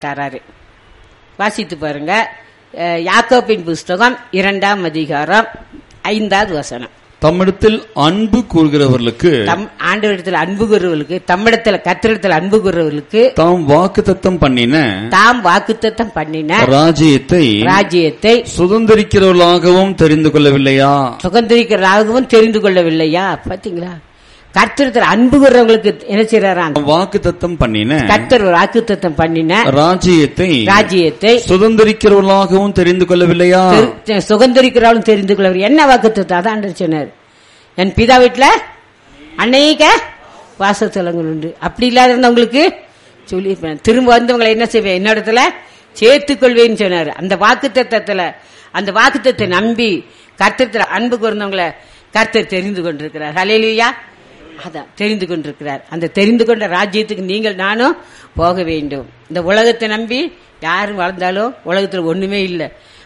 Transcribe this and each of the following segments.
தராரு வாசித்து பாருங்க அஹ், யாக்கோபின் புஸ்தகம் இரண்டாம் அதிகாரம் ஐந்தாவது வசனம் தம்மிடத்தில் அன்பு கூறுகிறவர்களுக்கு தம் ஆண்டவரிடத்தில் அன்பு கூறுவர்களுக்கு தம்மிடத்தில் கத்திரிடத்தில் அன்பு கூறுவர்களுக்கு தாம் வாக்குத்தத்தம் பண்ணின தாம் வாக்குத்தத்தம் பண்ணின ராஜ்யத்தை ராஜ்யத்தை சுதந்திரிக்கிறவர்களாகவும் தெரிந்து கொள்ளவில்லையா சுகந்திரிக்கிறதாகவும் தெரிந்து கொள்ளவில்லையா பாத்தீங்களா கர்த்தரத்தில் அன்பு கூறுறவங்களுக்கு என்ன செய்யறாராம் வாக்குத்தத்தம் பண்ணின கர்த்தர் ஒரு வாக்குத்தத்தம் பண்ணின ராஜ்யத்தை ராஜ்யத்தை சுதந்திரிக்கிறவர்களாகவும் தெரிந்து கொள்ளவில்லையா தெரி- சுகந்தரிக்கிறாலும் தெரிந்து கொள்ளவர் என்ன வாக்குத்தத்தம் அதான் ஆண்டவர் சொன்னார் என் பிதா வீட்டுல அநேக வாசத்தலங்கள் உண்டு அப்படி இல்லாத இருந்தவங்களுக்கு சொல்லியிருப்பேன் திரும்ப வந்தவங்களை என்ன செய்வேன் என்னிடத்துல சேர்த்துக் கொள்வேன்னு சொன்னார் அந்த வாக்குத்தத்தத்துல அந்த வாக்குத்தத்தை நம்பி கர்த்தத்துல அன்பு கூர்ந்தவங்களை கர்த்தர் தெரிந்து கொண்டிருக்கிறார் ஹalleluya அதான் தெரிந்து கொண்டிருக்கிறார் அந்த தெரிந்து கொண்ட ராஜ்யத்துக்கு நீங்கள் நானும் போக வேண்டும் இந்த உலகத்தை நம்பி யாரும் வளர்ந்தாலும் உலகத்துல ஒண்ணுமே இல்லை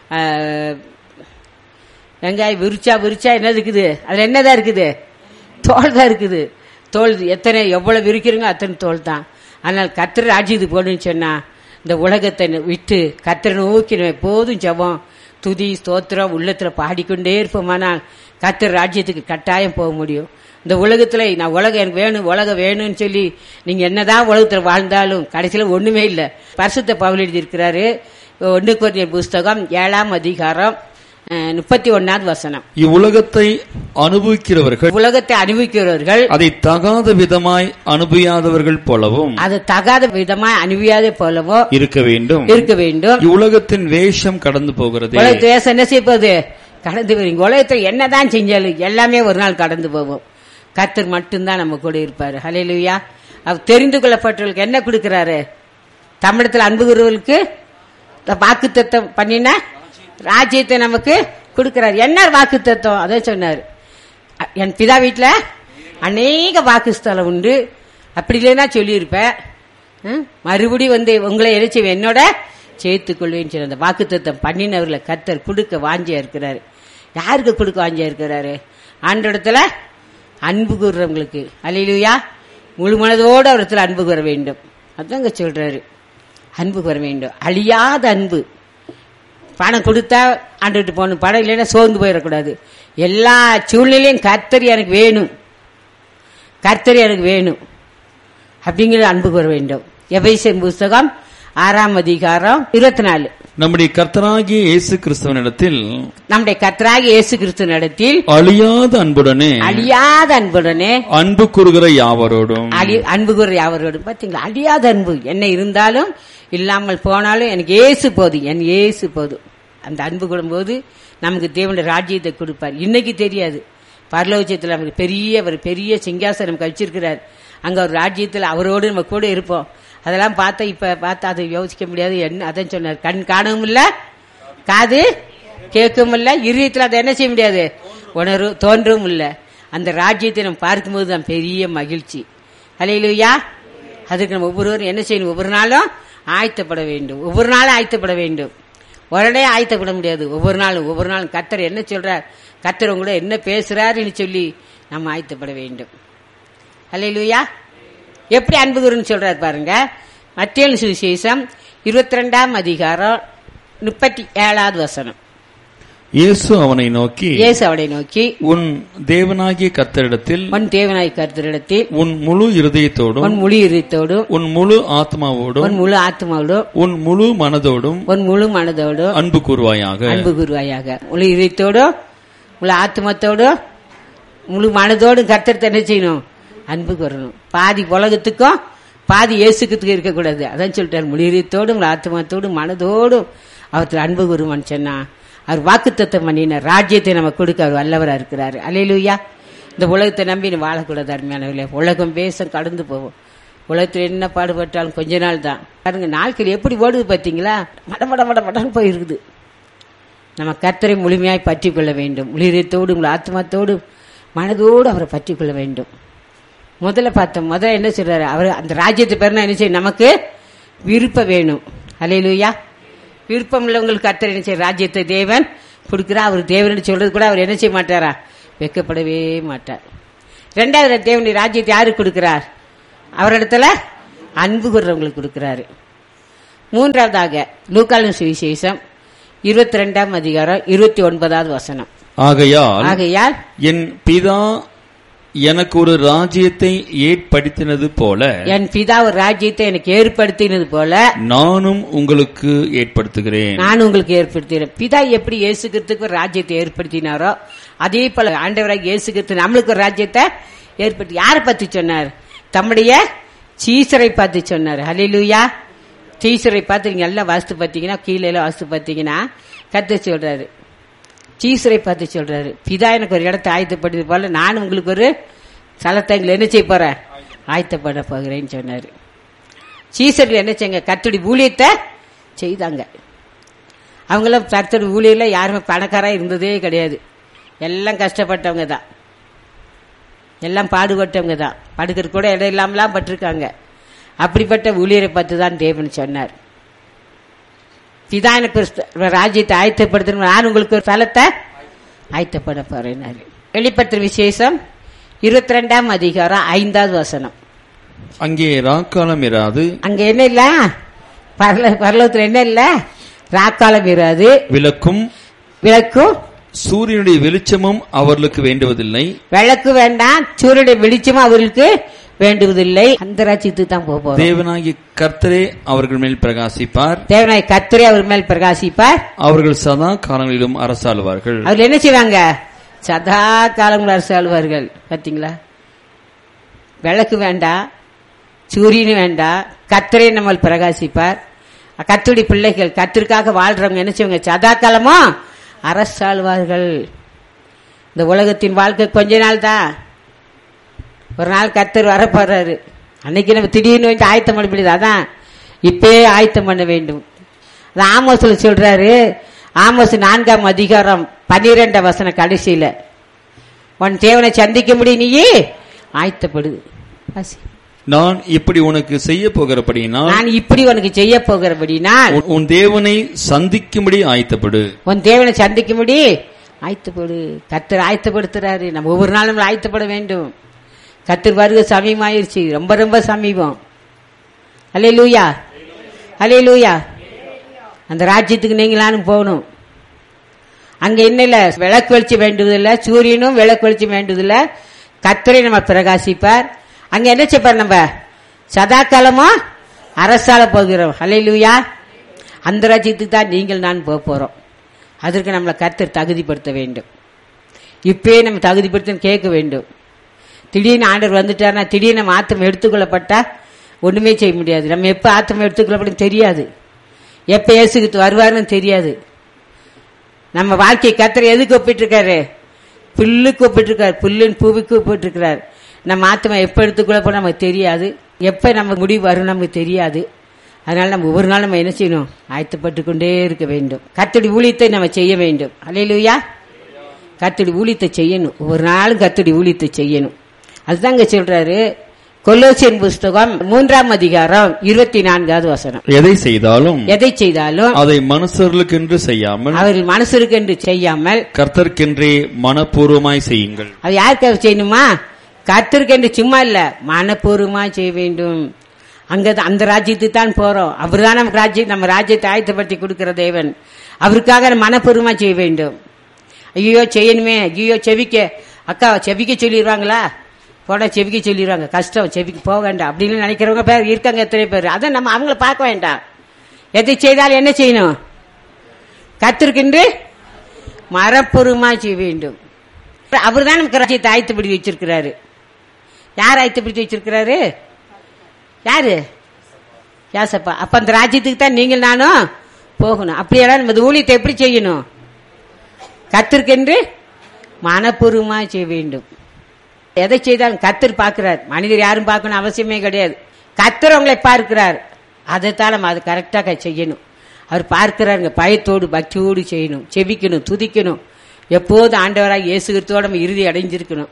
வெங்காயம் விரிச்சா விரிச்சா என்ன இருக்குது அதுல என்னதான் இருக்குது தோல் தான் இருக்குது தோல் எத்தனை எவ்வளவு விரிக்கிறீங்க அத்தனை தோல் தான் ஆனால் கத்திர ராஜ்யத்துக்கு போகணும்னு சொன்னா இந்த உலகத்தை விட்டு கத்திர நோக்கி நம்ம எப்போதும் ஜெபம் துதி ஸ்தோத்திரம் உள்ளத்துல பாடிக்கொண்டே இருப்போமானால் கத்திர ராஜ்யத்துக்கு கட்டாயம் போக முடியும் இந்த உலகத்துல நான் உலகம் எனக்கு வேணும் உலகம் வேணும்னு சொல்லி நீங்க என்னதான் உலகத்துல வாழ்ந்தாலும் கடைசியில ஒண்ணுமே இல்லை பரிசுத்த பவுல் எழுதியிருக்கிறாரு ஒன்று கொரிய புஸ்தகம் ஏழாம் அதிகாரம் அஹ், முப்பத்தி ஒன்னாவது வசனம் இவ்வுலகத்தை அனுபவிக்கிறவர்கள் உலகத்தை அனுபவிக்கிறவர்கள் அதை தகாத விதமாய் அனுபவியாதவர்கள் போலவும் அது தகாத விதமா அனுபவியாதே போலவோ இருக்க வேண்டும் இருக்க வேண்டும் இவ்வுலகத்தின் வேஷம் கடந்து போகிறது உலகத்தை தேசம் என்ன செய்வது கடந்து வருங்க உலகத்தை என்னதான் செஞ்சாலும் எல்லாமே ஒரு நாள் கடந்து போவோம் கர்த்தர் மட்டும்தான் நம்ம கூட இருப்பாரு ஹalleluya அவர் தெரிந்து கொள்ளப்பட்டவர்களுக்கு என்ன கொடுக்கிறாரு தமிழத்தில் அன்புகிறவர்களுக்கு வாக்கு தத்தம் பண்ணின ராஜ்யத்தை நமக்கு கொடுக்கிறார் என்ன வாக்கு தத்துவம் அதை சொன்னார் அ- என் பிதா வீட்டுல அநேக வாக்குஸ்தலம் உண்டு அப்படி இல்லைன்னா சொல்லியிருப்பேன் ம்? மறுபடி வந்து உங்களை என்ன செய்வேன் என்னோட சேர்த்துக் கொள்வேன்னு சொல்லி அந்த வாக்குத்தத்தம் பண்ணினவர்களை கத்தர் கொடுக்க வாஞ்சியா இருக்கிறாரு யாருக்கு கொடுக்க வாஞ்சியா இருக்கிறாரு ஆண்டோடத்துல அன்பு கூறுறவங்களுக்கு அலையிலுயா முழு மனதோடு அவரத்துல அன்பு கூற வேண்டும் அதாங்க சொல்றாரு அன்பு கூற வேண்டும் அழியாத அன்பு பணம் கொடுத்தா ஆண்டுகிட்டு போகணும் பணம் இல்லைன்னா சோர்ந்து போயிடக்கூடாது எல்லா சூழ்நிலையும் கர்த்தர் எனக்கு வேணும் கர்த்தர் எனக்கு வேணும் அப்படிங்கிற அன்பு கூற வேண்டும் எபேசியன் புஸ்தகம் ஆறாம் அதிகாரம் இருபத்தி நாலு நம்முடைய கர்த்தராகிய இயேசு கிறிஸ்துவனிடத்தில் நம்முடைய கர்த்தராகிய இயேசு கிறிஸ்து நடத்தில் அழியாத அன்புடனே அழியாத அன்புடனே அன்பு கூறுகிற யாவரோடும் அழி அன்பு கூற யாவரோடு பாத்தீங்களா அழியாத அன்பு என்ன இருந்தாலும் இல்லாமல் போனாலும் எனக்கு ஏசு போதும் என் ஏசு போதும் அந்த அன்பு கூடும்போது நமக்கு தேவனுடைய ராஜ்யத்தை கொடுப்பார் இன்னைக்கு தெரியாது பரலோச்சத்தில் நமக்கு பெரிய ஒரு பெரிய சிங்காசனம் கழிச்சிருக்கிறார் அங்க ஒரு ராஜ்யத்தில் அவரோடு நம்ம கூட இருப்போம் அதெல்லாம் பார்த்தா இப்ப பார்த்தா அதை யோசிக்க முடியாது என்ன அதான் சொன்னார் கண் காணவும் இல்ல காது கேட்கவும் இல்ல இருதயத்தில் அதை என்ன செய்ய முடியாது உணர்வு தோன்றவும் இல்ல அந்த ராஜ்யத்தை நம்ம பார்க்கும்போது தான் பெரிய மகிழ்ச்சி அலையிலுயா அதுக்கு நம்ம ஒவ்வொருவரும் என்ன செய்யணும் ஒவ்வொரு நாளும் ஆயத்தப்பட வேண்டும் ஒவ்வொரு நாளும் ஆயத்தப்பட வேண்டும் உடனே ஆயத்தப்பட முடியாது ஒவ்வொரு நாளும் ஒவ்வொரு நாளும் கத்தர் என்ன சொல்றார் கத்தர் உங்களோட என்ன பேசுறாருன்னு சொல்லி நம்ம ஆயத்தப்பட வேண்டும் அல்லையா எப்படி அன்பு குருன்னு சொல்றாரு பாருங்க மத்திய சுவிசேஷம் இருபத்தி ரெண்டாம் அதிகாரம் முப்பத்தி ஏழாவது வசனம் இயேசு அவனை நோக்கி இயேசு அவனை நோக்கி உன் தேவனாகிய கர்த்தரிடத்தில் உன் தேவனாய் கருத்தரிடத்தில் உன் முழு இருதயத்தோடும் உன் முழு இருத்தோடும் உன் முழு ஆத்மாவோடும் உன் முழு ஆத்மாவோடும் உன் முழு மனதோடும் உன் முழு மனதோடும் அன்பு கூறுவாயாக அன்பு குருவாயாக முழு இதயத்தோடும் முழு ஆத்மத்தோடும் முழு மனதோடும் கர்த்தர் என்ன செய்யணும் அன்பு கூறணும் பாதி உலகத்துக்கும் பாதி இயேசுக்கு இருக்கக்கூடாது அதான் சொல்லிட்டார் முழு இதயத்தோடும் முழு ஆத்மத்தோடும் மனதோடும் அவர்த்தில் அன்பு குருவான்னு சொன்னா அவர் வாக்குத்தத்தம் பண்ணினார் ராஜ்யத்தை நம்ம கொடுக்க அவர் வல்லவரா இருக்கிறாரு அலையிலுயா இந்த உலகத்தை நம்பி நீ வாழக்கூடாது அருமையானவர்களே உலகம் பேச கடந்து போவோம் உலகத்தில் என்ன பாடுபட்டாலும் கொஞ்ச நாள் தான் பாருங்க நாட்கள் எப்படி ஓடுது பார்த்தீங்களா மட மட மட மடன்னு போயிருக்குது நம்ம கர்த்தரை முழுமையாய் பற்றி கொள்ள வேண்டும் உளிரத்தோடு உங்கள் ஆத்மாத்தோடு மனதோடு அவரை பற்றி கொள்ள வேண்டும் முதல்ல பார்த்தோம் முதல்ல என்ன சொல்றாரு அவர் அந்த ராஜ்யத்தை பேர்னா என்ன செய்யும் நமக்கு விருப்பம் வேணும் அலையிலுயா விருப்பம் உள்ளவங்களுக்கு கர்த்தர் என்ன செய்ய ராஜ்யத்தை தேவன் கொடுக்குறா அவர் தேவன் சொல்றது கூட அவர் என்ன செய்ய மாட்டாரா வெக்கப்படவே மாட்டார் ரெண்டாவது தேவனுடைய ராஜ்யத்தை யாருக்கு கொடுக்கிறார் அவரிடத்துல அன்பு கூறுறவங்களுக்கு கொடுக்கிறாரு மூன்றாவதாக லூக்காலின் சுவிசேஷம் இருபத்தி ரெண்டாம் அதிகாரம் இருபத்தி ஒன்பதாவது வசனம் ஆகையால் ஆகையால் என் பிதா எனக்கு ஒரு ராஜ்யத்தை ஏற்படுத்தினது போல என் பிதா ஒரு ராஜ்யத்தை எனக்கு ஏற்படுத்தினது போல நானும் உங்களுக்கு ஏற்படுத்துகிறேன் நான் உங்களுக்கு ஏற்படுத்தினேன் பிதா எப்படி இயேசுகிறதுக்கு ஒரு ராஜ்யத்தை ஏற்படுத்தினாரோ அதே போல ஆண்டவராக இயேசுகிறது நம்மளுக்கு ஒரு ராஜ்யத்தை ஏற்படுத்தி யாரை பத்தி சொன்னார் தம்முடைய சீசரை பார்த்து சொன்னார் ஹலிலூயா சீசரை பார்த்து நீங்க எல்லாம் வாஸ்து பார்த்தீங்கன்னா கீழே எல்லாம் வாஸ்து பார்த்தீங்கன்னா கத்து சொல்றாரு சீசரை பார்த்து சொல்றாரு பிதா எனக்கு ஒரு இடத்தை ஆயத்தப்படுது போல நான் உங்களுக்கு ஒரு ஸ்தலத்தை எங்களை என்ன செய்ய போறேன் ஆயத்தப்பட போகிறேன்னு சொன்னாரு சீசர்கள் என்ன செய்யுங்க கத்துடி ஊழியத்தை செய்தாங்க அவங்களாம் கர்த்தர் ஊழியர்ல யாருமே பணக்காரா இருந்ததே கிடையாது எல்லாம் கஷ்டப்பட்டவங்க தான் எல்லாம் பாடுபட்டவங்க தான் படுக்கிற கூட இடம் இல்லாமலாம் பட்டிருக்காங்க அப்படிப்பட்ட ஊழியரை பார்த்து தான் தேவன் சொன்னார் பிதா எனக்கு ஒரு ஸ்த- ஒரு ராஜ்யத்தை ஆயத்தப்படுத்தணும் நான் உங்களுக்கு ஒரு தலத்தை ஆயத்தப்பட போறேன்னாரு வெளிப்பத்திர விசேஷம் இருபத்தி ரெண்டாம் அதிகாரம் ஐந்தாவது வசனம் அங்கே ராக்காலம் இராது அங்க என்ன இல்ல பரல பரலோகத்துல என்ன இல்ல ராக்காலம் இராது விளக்கும் விளக்கும் சூரியனுடைய வெளிச்சமும் அவர்களுக்கு வேண்டுவதில்லை விளக்கு வேண்டாம் சூரியனுடைய வெளிச்சமும் அவர்களுக்கு வேண்டுவதில்லை அந்த ராஜ்யத்துக்கு தான் போக போறோம் தேவனாகிய கர்த்தரே அவர்கள் மேல் பிரகாசிப்பார் தேவனாய் கத்திரே அவர் மேல் பிரகாசிப்பார் அவர்கள் சதா காலங்களிலும் அரசாளுவார்கள் அவர் என்ன செய்வாங்க சதா காலம் அரசாழ்வார்கள் பாத்தீங்களா விளக்கு வேண்டாம் சூரியன் வேண்டாம் கத்திரே நம்ம பிரகாசிப்பார் கத்துடி பிள்ளைகள் கத்திற்காக வாழ்றவங்க என்ன செய்வாங்க சதா காலமும் அரசாழ்வார்கள் இந்த உலகத்தின் வாழ்க்கை கொஞ்ச நாள் தான் ஒரு நாள் கத்தர் வரப்போறாரு அன்னைக்கு நம்ம திடீர்னு வந்து ஆயத்தம் பண்ண முடியாது அதான் இப்பயே ஆயத்தம் பண்ண வேண்டும் அது ஆமோஸ்ல சொல்றாரு ஆமோஸ் நான்காம் அதிகாரம் பன்னிரெண்டாம் வசன கடைசியில உன் தேவனை சந்திக்க முடியும் நீயே ஆயத்தப்படுது வாசி. நான் இப்படி உனக்கு செய்ய போகிறபடியினால் நான் இப்படி உனக்கு செய்ய போகிறபடினால் உன்- உன் தேவனை சந்திக்கும்படி ஆயத்தப்படு உன் தேவனை சந்திக்கும்படி ஆயத்தப்படு கத்தர் ஆயத்தப்படுத்துறாரு நம்ம ஒவ்வொரு நாளும் நம்மள ஆயத்தப்பட வேண்டும் கத்தர் வருக சமீபமாயிருச்சு ரொம்ப ரொம்ப சமீபம் அலே லூயா அலே லூயா அந்த ராஜ்யத்துக்கு நீங்களானும் போகணும் அங்க என்ன இல்ல விளக்கு வெளிச்சம் வேண்டுவதில்ல சூரியனும் விளக்கு வெளிச்சம் வேண்டுவதில்ல கத்தரை நம்ம பிரகாசிப்பார் அங்க என்ன செய்ப்பார் நம்ம சதா காலமும் அரசால போகிறோம் ஹalleluya அந்த ராஜ்யத்துக்கு தான் நீங்கள் நான் போக போறோம் அதற்கு நம்மளை கர்த்தர் தகுதிப்படுத்த வேண்டும் இப்பயே நம்ம தகுதிப்படுத்த கேட்க வேண்டும் திடீர்னு ஆண்டவர் வந்துட்டார்னா திடீர்னு நம்ம ஆத்தம் எடுத்துக்கொள்ளப்பட்டா ஒண்ணுமே செய்ய முடியாது நம்ம எப்ப ஆத்தம் எடுத்துக்கொள்ளப்படும் தெரியாது எப்ப இயேசுகிட்டு வருவாருன்னு தெரியாது நம்ம வாழ்க்கை கத்தர் எதுக்கு ஒப்பிட்டிருக்காரு புல்லுக்கு ஒப்பிட்டிருக்காரு புல்லுன்னு பூவிக்கு ஒப்பிட்டிருக்கிறார் நம்ம ஆத்மா எப்ப எடுத்துக்கொள்ள போனா நமக்கு தெரியாது எப்ப நம்ம முடிவு வரும் நமக்கு தெரியாது அதனால நம்ம ஒவ்வொரு நாளும் நம்ம என்ன செய்யணும் ஆயத்தப்பட்டு கொண்டே இருக்க வேண்டும் கத்தடி ஊழியத்தை நம்ம செய்ய வேண்டும் அலையிலுயா கத்தடி ஊழியத்தை செய்யணும் ஒவ்வொரு நாளும் கத்தடி ஊழியத்தை செய்யணும் அதுதான் இங்க சொல்றாரு கொல்லோசியன் புஸ்தகம் மூன்றாம் அதிகாரம் இருபத்தி நான்காவது வசனம் எதை செய்தாலும் எதை செய்தாலும் அதை மனுஷர்களுக்கென்று செய்யாமல் அவர்கள் மனசுருக்கு என்று செய்யாமல் கர்த்தர்க்கென்றே மனப்பூர்வமாய் செய்யுங்கள் அது யாருக்காக செய்யணுமா கத்திருக்கேன் சும்மா இல்ல மனப்பூர்வமா செய்ய வேண்டும் அங்க அந்த ராஜ்யத்துக்கு தான் போறோம் அவர் தான் நமக்கு ராஜ்யம் நம்ம ராஜ்யத்தை ஆயத்தப்படுத்தி கொடுக்கிற தேவன் அவருக்காக நம்ம மனப்பூர்வமா செய்ய வேண்டும் ஐயோ செய்யணுமே ஐயோ செவிக்க அக்கா செவிக்க சொல்லிடுவாங்களா போட செவிக்க சொல்லிடுவாங்க கஷ்டம் செவிக்கு போக வேண்டாம் அப்படின்னு நினைக்கிறவங்க பேர் இருக்காங்க எத்தனை பேர் அதை நம்ம அவங்கள பார்க்க வேண்டாம் எதை செய்தாலும் என்ன செய்யணும் கத்திருக்கின்று மரப்பொருமா செய்ய வேண்டும் அவர் தான் நமக்கு ராஜ்யத்தை ஆயத்தப்படுத்தி வச்சிருக்கிறாரு யார் ஆயத்தப்படுத்தி வச்சிருக்கிறாரு யாரு யாசப்பா அப்ப அந்த ராஜ்யத்துக்கு தான் நீங்கள் நானும் போகணும் அப்படியெல்லாம் நம்ம இந்த ஊழியத்தை எப்படி செய்யணும் கத்திருக்கென்று மனப்பூர்வமா செய்ய வேண்டும் எதை செய்தாலும் கத்தர் பார்க்கிறார் மனிதர் யாரும் பார்க்கணும் அவசியமே கிடையாது கத்தர் உங்களை பார்க்கிறார் அதைத்தான் நம்ம அது கரெக்டாக செய்யணும் அவர் பார்க்கிறாருங்க பயத்தோடு பக்தியோடு செய்யணும் செபிக்கணும் துதிக்கணும் எப்போதும் ஆண்டவராக இயேசு கிறிஸ்துவோட நம்ம இறுதி அடைஞ்சிருக்கணும்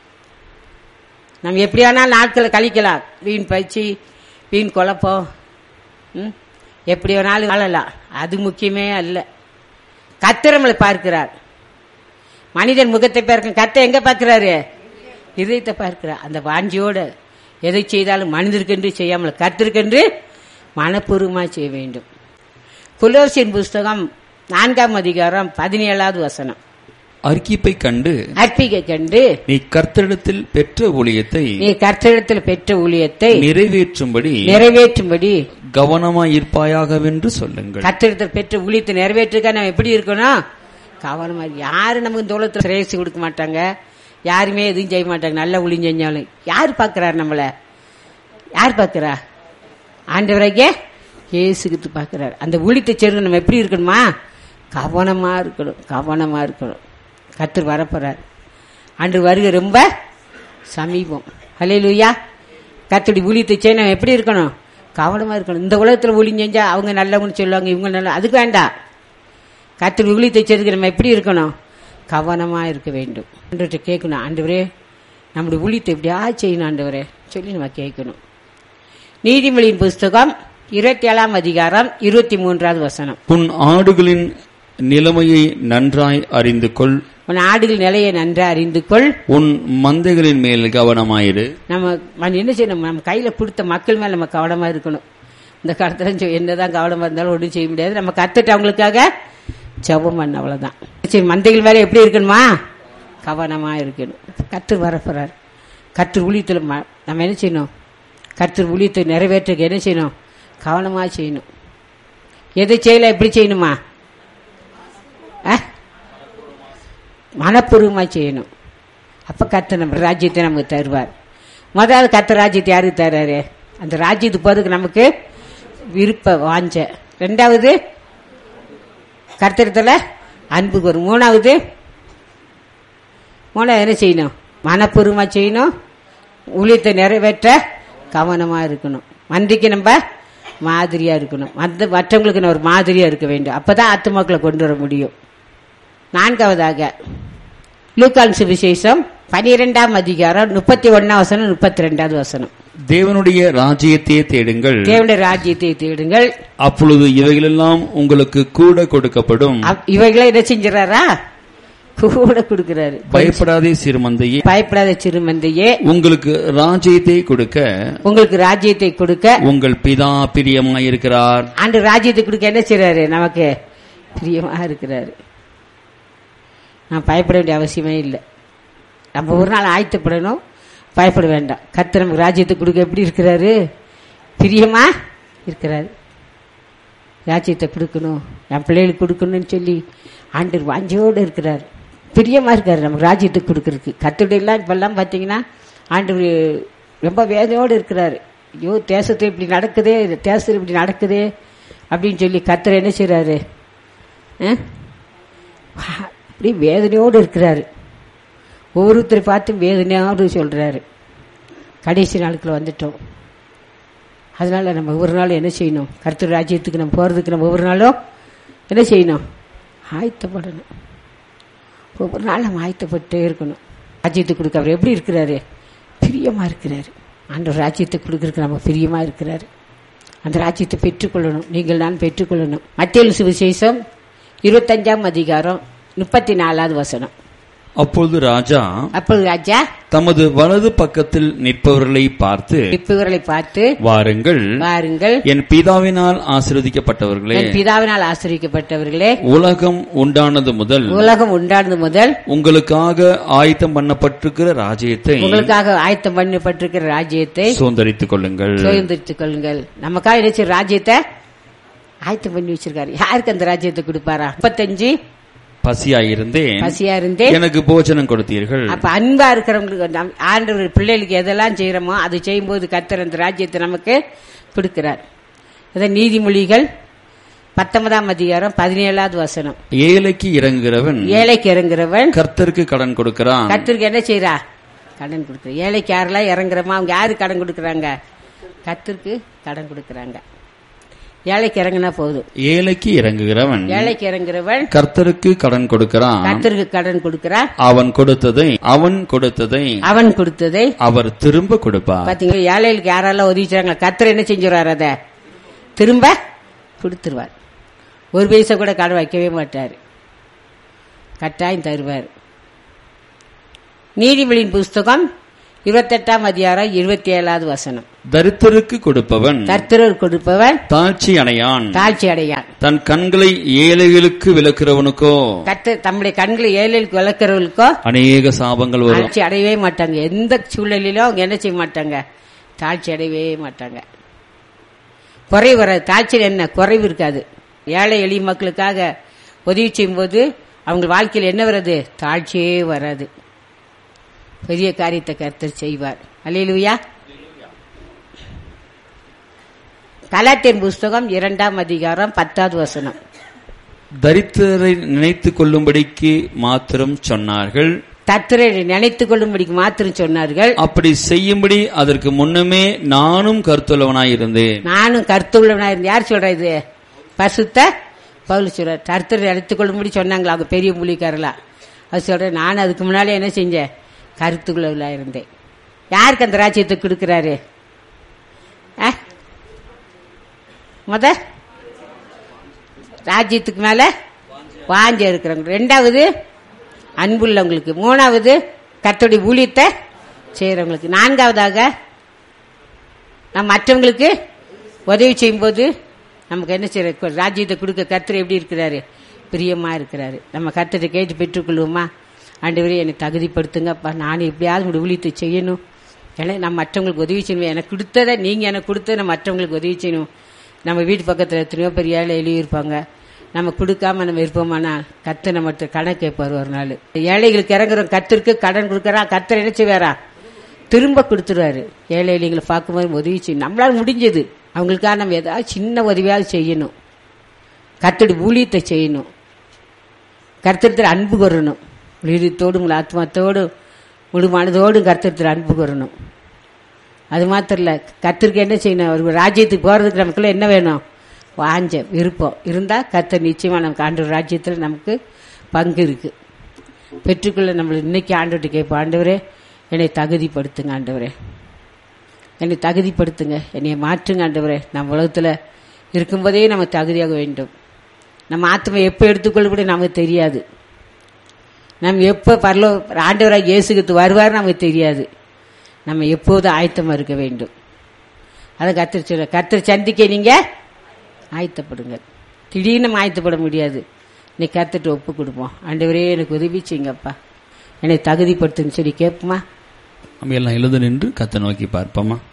நம்ம எப்படி வேணாலும் நாட்களை கழிக்கலாம் வீண் பயிற்சி வீண் குழப்பம் ம்? எப்படி வேணாலும் வாழலாம் அது முக்கியமே அல்ல கத்தர் நம்மளை பார்க்கிறார் மனிதன் முகத்தை பார்க்க கத்த எங்க பார்க்கிறாரு இதயத்தை பார்க்கிறார் அந்த வாஞ்சியோட எதை செய்தாலும் மனிதருக்கென்று செய்யாமல் கத்திருக்கென்று மனப்பூர்வமா செய்ய வேண்டும் குலோசின் புஸ்தகம் நான்காம் அதிகாரம் பதினேழாவது வசனம் அர்க்கிப்பை கண்டு அற்பிகை கண்டு நீ கர்த்தரிடத்தில் பெற்ற ஊழியத்தை நீ கர்த்தரிடத்தில் பெற்ற ஊழியத்தை நிறைவேற்றும்படி நிறைவேற்றும்படி கவனமாயிருப்பாயாகவென்று சொல்லுங்கள் கர்த்தரிடத்தில் பெற்ற ஊழியத்தை நிறைவேற்றுக்க நம்ம எப்படி இருக்கணும் கவனமா இரு. யாரும் நமக்கு இந்த உலகத்துல சிரேசி கொடுக்க மாட்டாங்க யாருமே எதுவும் செய்ய மாட்டாங்க நல்ல ஊழியம் செஞ்சாலும் யார் பாக்குறாரு நம்மள யார் பாக்குறா ஆண்டவராகிய இயேசுகிட்டு பாக்குறாரு அந்த ஊழியத்தை சேர்ந்து நம்ம எப்படி இருக்கணுமா கவனமா இருக்கணும் கவனமா இருக்கணும் கர்த்தர் வரப்போறார் ஆண்டு வருகை ரொம்ப சமீபம் ஹalleluya கர்த்தருடைய ஊழியத்தை செய்ய நம்ம எப்படி இருக்கணும் கவனமா இருக்கணும் இந்த உலகத்துல ஊழியம் செஞ்சா அவங்க நல்லவங்கன்னு சொல்லுவாங்க இவங்க நல்ல அதுக்கு வேண்டாம் கர்த்தர் ஊழியத்தை செய்யறதுக்கு நம்ம எப்படி இருக்கணும் கவனமா இருக்க வேண்டும் ஆண்டவர்கிட்ட கேட்கணும் ஆண்டவரே நம்முடைய ஊழியத்தை எப்படியா செய்யணும் ஆண்டவரே சொல்லி நம்ம கேட்கணும் நீதிமொழியின் புஸ்தகம் இருபத்தி ஏழாம் அதிகாரம் இருபத்தி மூன்றாவது வசனம் உன் ஆடுகளின் நிலைமையை நன்றாய் அறிந்து கொள் உன் ஆடுகள் நிலையை நன்றா அறிந்து கொள் உன் மந்தைகளின் மேல் கவனமாயிரு நம்ம நம்ம என்ன செய்யணும் நம்ம கையில கொடுத்த மக்கள் மேல நம்ம கவனமா இருக்கணும் இந்த காலத்துல சொ- என்னதான் கவனமா இருந்தாலும் ஒன்றும் செய்ய முடியாது நம்ம கத்துட்டு அவங்களுக்காக ஜெபம் பண்ண அவ்வளவுதான் சரி மந்தைகள் மேல எப்படி இருக்கணுமா கவனமா இருக்கணும் கத்தர் வரப்போறார் கத்தர் ஊழியத்தில் ம- நம்ம என்ன செய்யணும் கத்தர் ஊழியத்தை நிறைவேற்றுக்கு என்ன செய்யணும் கவனமா செய்யணும் எதை செய்யல எப்படி செய்யணுமா ஆ? மனப்பூர்வமா செய்யணும் அப்ப கர்த்தர் நம்ம ராஜ்யத்தை நமக்கு தருவார் முதல்ல கர்த்தர் ராஜ்யத்தை யாருக்கு தர்றாரு அந்த ராஜ்யத்துக்கு போறதுக்கு நமக்கு விருப்ப வாஞ்ச ரெண்டாவது கர்த்தரத்துல அன்பு வரும் மூணாவது மூணாவது என்ன செய்யணும் மனப்பூர்வமா செய்யணும் ஊழியத்தை நிறைவேற்ற கவனமா இருக்கணும் மந்திக்கு நம்ம மாதிரியா இருக்கணும் மற்ற மற்றவங்களுக்கு நம்ம ஒரு மாதிரியா இருக்க வேண்டும் அப்பதான் ஆத்துமாக்களை கொண்டு வர முடியும் நான்காவதாக லூக்கான் சுவிசேஷம் பனிரெண்டாம் அதிகாரம் முப்பத்தி ஒன்னாம் வசனம் முப்பத்தி ரெண்டாவது வசனம் தேவனுடைய ராஜ்யத்தையே தேடுங்கள் தேவனுடைய ராஜ்யத்தை தேடுங்கள் அப்பொழுது இவைகளெல்லாம் உங்களுக்கு கூட கொடுக்கப்படும் அவ்- இவைகளை என்ன செஞ்சுறாரா கூட கொடுக்கிறாரு பயப்படாதே சிறுமந்தையே பயப்படாத சிறுமந்தையே உங்களுக்கு ராஜ்யத்தை கொடுக்க உங்களுக்கு ராஜ்யத்தை கொடுக்க உங்கள் பிதா பிரியமாயிருக்கிறார் ஆண்டு ராஜ்யத்தை கொடுக்க என்ன செய்றாரு நமக்கு பிரியமா இருக்கிறாரு நான் பயப்பட வேண்டிய அவசியமே இல்லை நம்ம ஒரு நாள் ஆயத்தப்படணும் பயப்பட வேண்டாம் கர்த்தர் நமக்கு ராஜ்யத்தை கொடுக்க எப்படி இருக்கிறாரு பிரியமா இருக்கிறாரு ராஜ்யத்தை கொடுக்கணும் என் பிள்ளைகளுக்கு கொடுக்கணும்னு சொல்லி ஆண்டவர் வாஞ்சையோடு இருக்கிறார் பிரியமா இருக்காரு நமக்கு ராஜ்யத்தை கொடுக்கறதுக்கு கத்துடையெல்லாம் இப்பெல்லாம் பார்த்தீங்கன்னா ஆண்டவர் ரொம்ப வேதனையோடு இருக்கிறாரு ஐயோ தேசத்தில் இப்படி நடக்குதே தேசத்தில் இப்படி நடக்குதே அப்படின்னு சொல்லி கத்தர் என்ன செய்றாரு ஆ? அப்படி வேதனையோடு இருக்கிறாரு ஒவ்வொருத்தரை பார்த்து வேதனையோடு சொல்றாரு கடைசி நாளுக்குள்ள வந்துட்டோம் அதனால நம்ம ஒவ்வொரு நாளும் என்ன செய்யணும் கர்த்தர் ராஜ்யத்துக்கு நம்ம போறதுக்கு நம்ம ஒவ்வொரு நாளும் என்ன செய்யணும் ஆயத்தப்படணும் ஒவ்வொரு நாளும் நம்ம ஆயத்தப்பட்டே இருக்கணும் ராஜ்யத்துக்கு கொடுக்க அவர் எப்படி இருக்கிறாரு பிரியமா இருக்கிறாரு ஆண்டவர் ராஜ்யத்தை கொடுக்கறதுக்கு நம்ம பிரியமா இருக்கிறாரு அந்த ராஜ்யத்தை பெற்றுக்கொள்ளணும் நீங்கள் நான் பெற்றுக்கொள்ளணும் மத்திய சுவிசேஷம் இருபத்தஞ்சாம் அதிகாரம் முப்பத்தி நாலாவது வசனம் அப்பொழுது ராஜா அப்பொழுது ராஜா தமது வலது பக்கத்தில் நிற்பவர்களை பார்த்து இப்பவர்களை பார்த்து வாருங்கள் வாருங்கள் என் பிதாவினால் ஆசீர்வதிக்கப்பட்டவர்களே என் பிதாவினால் ஆசிரியப்பட்டவர்களே உலகம் உண்டானது முதல் உலகம் உண்டானது முதல் உங்களுக்காக ஆயத்தம் பண்ணப்பட்டிருக்கிற ராஜ்யத்தை உங்களுக்காக ஆயத்தம் பண்ணப்பட்டிருக்கிற ராஜ்யத்தை சுதந்திரித்துக் கொள்ளுங்கள் சுதந்திரித்துக் கொள்ளுங்கள் நமக்காக நினைச்ச ராஜ்யத்தை ஆயத்தம் பண்ணி வச்சிருக்காரு யாருக்கு அந்த ராஜ்யத்தை கொடுப்பாரா முப்பத்தஞ்சு பசியாயிருந்தேன் பசியா இருந்தே எனக்கு போஜனம் கொடுத்தீர்கள் அப்ப அன்பா இருக்கிறவங்களுக்கு நம்- ஆண்டவர் பிள்ளைகளுக்கு எதெல்லாம் செய்யறோமோ அது செய்யும்போது கர்த்தர் அந்த ராஜ்யத்தை நமக்கு கொடுக்கிறார் அதான் நீதிமொழிகள் பத்தொன்பதாம் அதிகாரம் பதினேழாவது வசனம் ஏழைக்கு இறங்குகிறவன் ஏழைக்கு இறங்குறவன் கர்த்தருக்கு கடன் கொடுக்கிறான் கர்த்தருக்கு என்ன செய்றா கடன் கொடுக்குற ஏழைக்கு யாரெல்லாம் இறங்குறோமா அவங்க யாரு கடன் கொடுக்குறாங்க கர்த்தருக்கு கடன் கொடுக்குறாங்க ஏழைக்கு இறங்குனா போதும் ஏழைக்கு இறங்குகிறவன் ஏழைக்கு இறங்குறவன் கர்த்தருக்கு கடன் கொடுக்கிறான் கர்த்தருக்கு கடன் கொடுக்கிறான் அவன் கொடுத்ததை அவன் கொடுத்ததை அவன் கொடுத்ததை அவர் திரும்ப கொடுப்பார் பாத்தீங்களா ஏழைகளுக்கு யாரெல்லாம் உதவி செய்றாங்க கர்த்தர் என்ன செஞ்சுருவார் அத திரும்ப கொடுத்துருவார் ஒரு பைசா கூட கடன் வைக்கவே மாட்டார் கட்டாயம் தருவார் நீதிபதியின் புஸ்தகம் இருபத்தெட்டாம் அதிகாரம் இருபத்தி ஏழாவது வசனம் தரித்திற்கு கொடுப்பவன் கர்த்தரர் கொடுப்பவன் தாழ்ச்சி அடையான் தாழ்ச்சி அடையான் தன் கண்களை ஏழைகளுக்கு விளக்குறவனுக்கோ கர்த்தர் தம்முடைய கண்களை ஏழைகளுக்கு வளர்க்கிறவர்களுக்கோ அநேக சாபங்கள் வரும் தாழ்ச்சி அடையவே மாட்டாங்க எந்த சூழ்நிலையிலும் அவங்க என்ன செய்ய மாட்டாங்க தாழ்ச்சி அடையவே மாட்டாங்க குறைவு வராது தாழ்ச்சியில் என்ன குறைவு இருக்காது ஏழை எளிய மக்களுக்காக உதவி செய்யும்போது அவங்க வாழ்க்கையில் என்ன வராது தாழ்ச்சியே வராது பெரிய காரியத்தை கர்த்தர் செய்வார் அல்லேலூயா கலாத்தியன் புஸ்தகம் இரண்டாம் அதிகாரம் பத்தாவது வசனம் தரித்திரரை நினைத்துக் கொள்ளும்படிக்கு மாத்திரம் சொன்னார்கள் தத்திரை நினைத்துக் கொள்ளும்படிக்கு மாத்திரம் சொன்னார்கள் அப்படி செய்யும்படி அதற்கு முன்னமே நானும் கருத்துள்ளவனாயிருந்தேன் நானும் கருத்துள்ளவனா இருந்து யார் சொல்றா இது பசுத்த பவுல் சொல்ற கருத்தர் எடுத்துக் கொள்ளும்படி சொன்னாங்களா அவங்க பெரிய மூலிக்காரலா அது சொல்றேன் நான் அதுக்கு முன்னாலே என்ன செஞ்சேன் கருத்துக்குள்ளவளா இருந்தேன் யாருக்கு அந்த ராஜ்யத்தை கொடுக்கிறாரு ஆ? முத ராஜ்யத்துக்கு மேல வாஞ்ச இருக்கிறவங்க ரெண்டாவது அன்புள்ளவங்களுக்கு மூணாவது கர்த்தருடைய ஊழியத்தை செய்யறவங்களுக்கு நான்காவதாக நாம் மற்றவங்களுக்கு உதவி செய்யும்போது நமக்கு என்ன செய்யற ராஜ்யத்தை கொடுக்க கர்த்தர் எப்படி இருக்கிறாரு பிரியமா இருக்கிறாரு நம்ம கர்த்தரை கேட்டு பெற்றுக்கொள்வோமா ஆண்டவரே என்னை தகுதிப்படுத்துங்கப்பா நான் எப்படியாவது உங்களுடைய ஊழியத்தை செய்யணும் ஏன்னா நான் மற்றவங்களுக்கு உதவி செய்யணும் எனக்கு கொடுத்ததை நீங்க எனக்கு கொடுத்ததை நான் மற்றவங்களுக்கு உதவி செய்யணும் நம்ம வீட்டு பக்கத்தில் எத்தனையோ பெரிய ஏழை எழுதியிருப்பாங்க நம்ம கொடுக்காம நம்ம இருப்போமானா கத்து நம்ம கடன் கேட்பார் ஒரு நாள் ஏழைகளுக்கு இறங்குறோம் கத்திற்கு கடன் கொடுக்கறா கத்தர் என்ன செய்வாரா திரும்ப கொடுத்துருவாரு ஏழை எளியங்களை பார்க்கும்போது உதவி செய்யணும் நம்மளால முடிஞ்சது அவங்களுக்காக நம்ம ஏதாவது சின்ன உதவியாவது செய்யணும் கத்தடி ஊழியத்தை செய்யணும் கர்த்தத்தில் அன்பு கூறணும் உயிரத்தோடு உங்கள் ஆத்மாத்தோடு முழு மனதோடும் கர்த்தத்தில் அன்பு கூறணும் அது மாத்திரம் இல்ல கத்திற்கு என்ன செய்யணும் ஒரு ராஜ்யத்துக்கு போறதுக்கு நமக்குள்ள என்ன வேணும் வாஞ்ச விருப்பம் இருந்தா கர்த்தர் நிச்சயமா நமக்கு ஆண்டவர் ராஜ்யத்தில் நமக்கு பங்கு இருக்கு பெற்றுக்கொள்ள நம்மளை இன்னைக்கு ஆண்டவர்கிட்ட கேட்போம் ஆண்டவரே என்னை தகுதிப்படுத்துங்க ஆண்டவரே என்னை தகுதிப்படுத்துங்க என்னை மாற்றுங்க ஆண்டவரே நம்ம உலகத்துல இருக்கும்போதே நம்ம தகுதியாக வேண்டும் நம்ம ஆத்மா எப்போ எடுத்துக்கொள்ள நமக்கு தெரியாது நம்ம எப்போ பரலோ ஆண்டவராக இயேசுக்கு வருவார் நமக்கு தெரியாது நம்ம எப்போதும் ஆயத்தமா இருக்க வேண்டும் அதை கத்திர சொல்ல கத்திர சந்திக்க நீங்க ஆயத்தப்படுங்க திடீர்னு நம்ம ஆயத்தப்பட முடியாது நீ கத்துட்டு ஒப்பு கொடுப்போம் ஆண்டவரே எனக்கு உதவி செய்யுங்கப்பா என்னை தகுதிப்படுத்துன்னு சொல்லி கேட்போமா நம்ம எல்லாம் எழுந்து நின்று கத்தை நோக்கி பார்ப்போமா